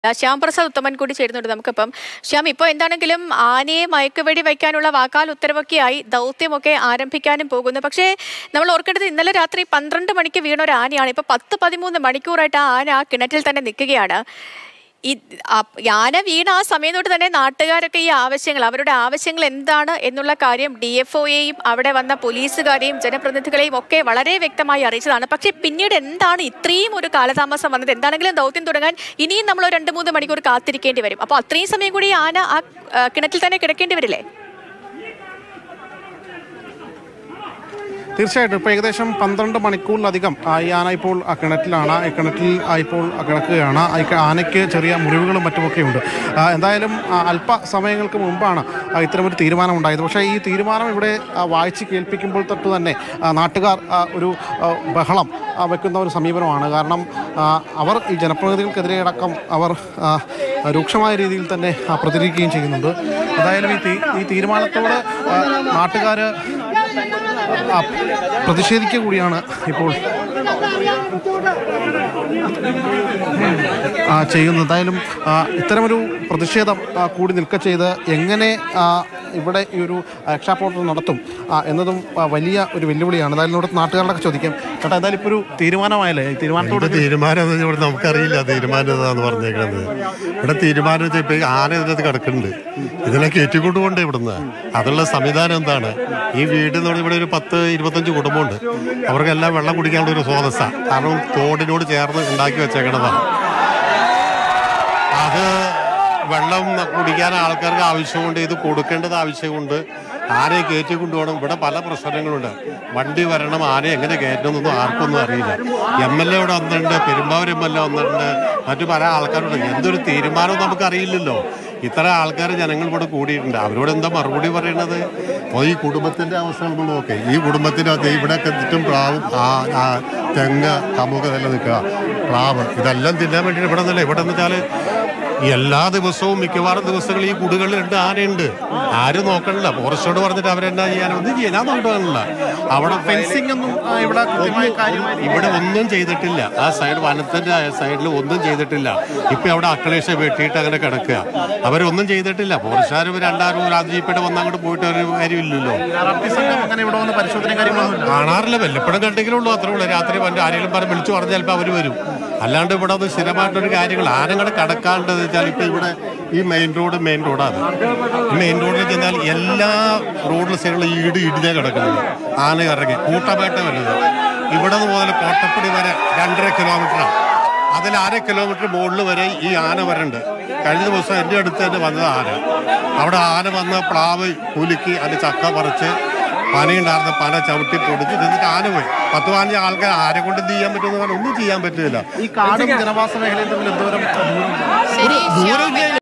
ആ, ശ്യാം പ്രസാദ് ഉത്തമൻ കൂടി ചേരുന്നുണ്ട് നമുക്കിപ്പം ശ്യാം ഇപ്പോൾ എന്താണെങ്കിലും ആനയെ മയക്കുവെടി വയ്ക്കാനുള്ള വാക്കാൽ ഉത്തരവൊക്കെയായി ദൗത്യമൊക്കെ ആരംഭിക്കാനും പോകുന്നു പക്ഷേ നമ്മൾ ഓർക്കേണ്ടത് ഇന്നലെ രാത്രി പന്ത്രണ്ട് മണിക്ക് വീണ ഒരു ആനയാണ് ഇപ്പോൾ പത്ത് പതിമൂന്ന് മണിക്കൂറായിട്ട് ആ ആന ആ കിണറ്റിൽ തന്നെ നിൽക്കുകയാണ് ഈ ആ- ആന വീണ ആ സമയം തൊട്ട് തന്നെ നാട്ടുകാരൊക്കെ ഈ ആവശ്യങ്ങൾ അവരുടെ ആവശ്യങ്ങൾ എന്താണ് എന്നുള്ള കാര്യം ഡി എഫ് ഒയെയും അവിടെ വന്ന പോലീസുകാരെയും ജനപ്രതിനിധികളെയും ഒക്കെ വളരെ വ്യക്തമായി അറിയിച്ചതാണ് പക്ഷേ പിന്നീട് എന്താണ് ഇത്രയും ഒരു കാലതാമസം വന്നത് എന്താണെങ്കിലും ദൗത്യം തുടങ്ങാൻ ഇനിയും നമ്മൾ ഒരു രണ്ട് മൂന്ന് മണിക്കൂർ കാത്തിരിക്കേണ്ടി വരും അപ്പോൾ അത്രയും സമയം കൂടി ഈ ആന ആ ആ, കിണറ്റിൽ തന്നെ കിടക്കേണ്ടി വരില്ലേ തീർച്ചയായിട്ടും ഇപ്പോൾ ഏകദേശം പന്ത്രണ്ട് മണിക്കൂറിലധികം ആ, ഈ ആന ഇപ്പോൾ ആ കിണറ്റിലാണ് ഈ കിണറ്റിൽ ആ, ഇപ്പോൾ ആ കിടക്കുകയാണ് ആ, ഈ ക- ആനയ്ക്ക് ചെറിയ മുറിവുകളും മറ്റുമൊക്കെ ഉണ്ട് ആ, എന്തായാലും ആ, അല്പ സമയങ്ങൾക്ക് മുമ്പാണ് ആ, ഇത്തരമൊരു തീരുമാനം ഉണ്ടായത് പക്ഷേ ഈ തീരുമാനം ഇവിടെ ആ, വായിച്ച് കേൾപ്പിക്കുമ്പോൾ തൊട്ട് തന്നെ ആ, നാട്ടുകാർ ആ, ഒരു ആ, ബഹളം ആ, വെക്കുന്ന ഒരു സമീപനമാണ് കാരണം ആ, അവർ ഈ ജനപ്രതിനിധികൾക്കെതിരെ അടക്കം അവർ ആ, രൂക്ഷമായ രീതിയിൽ തന്നെ ആ, പ്രതികരിക്കുകയും ചെയ്യുന്നുണ്ട് എന്തായാലും ഈ തീ- ഈ തീരുമാനത്തോട് നാട്ടുകാർ ആ, പ്രതിഷേധിക്കുക കൂടിയാണ് ഇപ്പോൾ ആ, ചെയ്യുന്നത് എന്തായാലും ആ, ഇത്തരമൊരു പ്രതിഷേധം ആ, കൂടി നിൽക്ക ചെയ്ത് എങ്ങനെ ആ, ഇവിടെ ഈ ഒരു രക്ഷാപ്രവർത്തനം നടത്തും ആ, എന്നതും ആ, വലിയ ഒരു വെല്ലുവിളിയാണ് എന്തായാലും ഇവിടെ നാട്ടുകാരോടൊക്കെ ചോദിക്കാം ചേട്ടാ എന്തായാലും ഇപ്പോൾ ഒരു തീരുമാനമായല്ലേ ഈ തീരുമാനത്തോട് ഇവിടെ തീരുമാനം എന്ന് ഇവിടെ നമുക്കറിയില്ല തീരുമാനം എന്താന്ന് പറഞ്ഞേക്കുന്നത് ഇവിടെ തീരുമാനം വെച്ചാൽ ഇപ്പൊ ഈ ആന ഇതിനകത്ത് കിടക്കുന്നുണ്ട് ഇതിനെ കയറ്റിക്കൊണ്ട് പോകണ്ടേ ഇവിടുന്ന് അതുള്ള സംവിധാനം എന്താണ് ഈ വീട് എന്ന് പറഞ്ഞാൽ ഇവിടെ ഒരു പത്ത് ഇരുപത്തഞ്ച് കുടുംബമുണ്ട് അവർക്കെല്ലാം വെള്ളം കുടിക്കാനുള്ള ഒരു സ്രോതസ്സാണ് കാരണം തോടിനോട് ചേർന്ന് ഉണ്ടാക്കി വെച്ചേക്കണതാണ് അത് വെള്ളം കുടിക്കാൻ ആൾക്കാർക്ക് ആവശ്യമുണ്ട് ഇത് കൊടുക്കേണ്ടത് ആവശ്യമുണ്ട് ആനയെ കയറ്റി കൊണ്ടുപോകണം ഇവിടെ പല പ്രശ്നങ്ങളുണ്ട് വണ്ടി വരണം ആന എങ്ങനെ കയറ്റണമെന്നൊന്നും ആർക്കൊന്നും അറിയില്ല എം എൽ എ ഇവിടെ വന്നിട്ടുണ്ട് പെരുമ്പാവൂർ എം എൽ എ വന്നിട്ടുണ്ട് മറ്റു പല ആൾക്കാരുണ്ട് എന്തൊരു തീരുമാനവും നമുക്കറിയില്ലല്ലോ ഇത്ര ആൾക്കാർ ജനങ്ങൾ ഇവിടെ കൂടിയിട്ടുണ്ട് അവരോട് എന്താ മറുപടി പറയണത് അപ്പോൾ ഈ കുടുംബത്തിന്റെ അവസ്ഥ നമ്മൾ നോക്കേ ഈ കുടുംബത്തിന്റെ അകത്ത് ഇവിടെ ചുറ്റും പ്ലാവും ആ ആ തെങ്ങ് കമുക ഇതെല്ലാം നിൽക്കുക പ്ലാവ് ഇതെല്ലാം തിന്നാൻ വേണ്ടിയിട്ട് ഇവിടെ നിന്നല്ലേ ഇവിടെ എന്ന് വെച്ചാൽ എല്ലാ ദിവസവും മിക്കവാറും ദിവസങ്ങളിൽ ഈ കുടുകളിൽ രണ്ട് ആനയുണ്ട് ആരും നോക്കണില്ല ഫോറസ്റ്റോട് പറഞ്ഞിട്ട് അവരെന്നാ ചെയ്യാൻ ഒന്നും ചെയ്യാൻ ഞാൻ നോക്കണില്ല അവിടെ ഫെൻസിംഗ് ഒന്നും ആ, ഇവിടെ കൃത്യമായ കാര്യമായി ഇവിടെ ഒന്നും ചെയ്തിട്ടില്ല ആ സൈഡ് വനത്തിന്റെ സൈഡിൽ ഒന്നും ചെയ്തിട്ടില്ല ഇപ്പൊ അവിടെ അക്കളേഷ വെട്ടിയിട്ട് അങ്ങനെ കിടക്കുക അവരൊന്നും ചെയ്തിട്ടില്ല ഫോറസ്റ്റുകാർ രണ്ടായിരം ഒരു അതിജീപ്പിയുടെ വന്ന് അങ്ങോട്ട് പോയിട്ട് ഒരു കാര്യമില്ലല്ലോ RRT സംഘം അങ്ങനെ ഇവിടെ വന്ന് പരിശോധന കാര്യങ്ങളൊന്നും ഇല്ല കാണാറില്ല വല്ലപ്പോഴും കണ്ടെങ്കിലും ഉള്ളൂ അത്രേ ഉള്ളൂ രാത്രി വന്ന് ആരെങ്കിലും പറഞ്ഞ് വിളിച്ചു പറഞ്ഞാൽ ചിലപ്പോൾ അവർ വരും അല്ലാണ്ട് ഇവിടെ ഒന്ന് സ്ഥിരമായിട്ടൊരു കാര്യങ്ങൾ ആനങ്ങളെ കടക്കാണ്ടെന്ന് വെച്ചാൽ ഇപ്പൊ ഇവിടെ ഈ മെയിൻ റോഡ് മെയിൻ റോഡാണ് ഈ മെയിൻ റോഡിൽ ചെന്നാൽ എല്ലാ റോഡിലെ സൈഡിലും ഈട് ഇടിഞ്ഞാൽ കിടക്കുന്നത് ആന ഇറങ്ങി കൂട്ടമായിട്ട് വരുന്നത് ഇവിടെ നിന്ന് മുതൽ കോട്ടപ്പടി വരെ രണ്ടര കിലോമീറ്ററാണ് അതിൽ അര കിലോമീറ്റർ മുകളിൽ വരെ ഈ ആന വരണ്ട് കഴിഞ്ഞ ദിവസം എൻ്റെ അടുത്ത് തന്നെ വന്നത് ആന അവിടെ ആന വന്ന് പ്ലാവ് കുലുക്കി അതിന് ചക്ക പറിച്ച് പനയുണ്ടായിരുന്ന പന ചവിട്ടി പൊടിച്ച് എന്നിട്ട് ആന പോയി പത്ത് പതിനഞ്ച് ആൾക്കാർ ആരെ കൊണ്ട് എന്ത് ചെയ്യാൻ പറ്റുമെന്ന് പറഞ്ഞാൽ ഒന്നും ചെയ്യാൻ പറ്റില്ല ഈ കാടും ജനവാസ മേഖലയും തമ്മിൽ എന്തോരം ദൂരം ശരി ദൂരം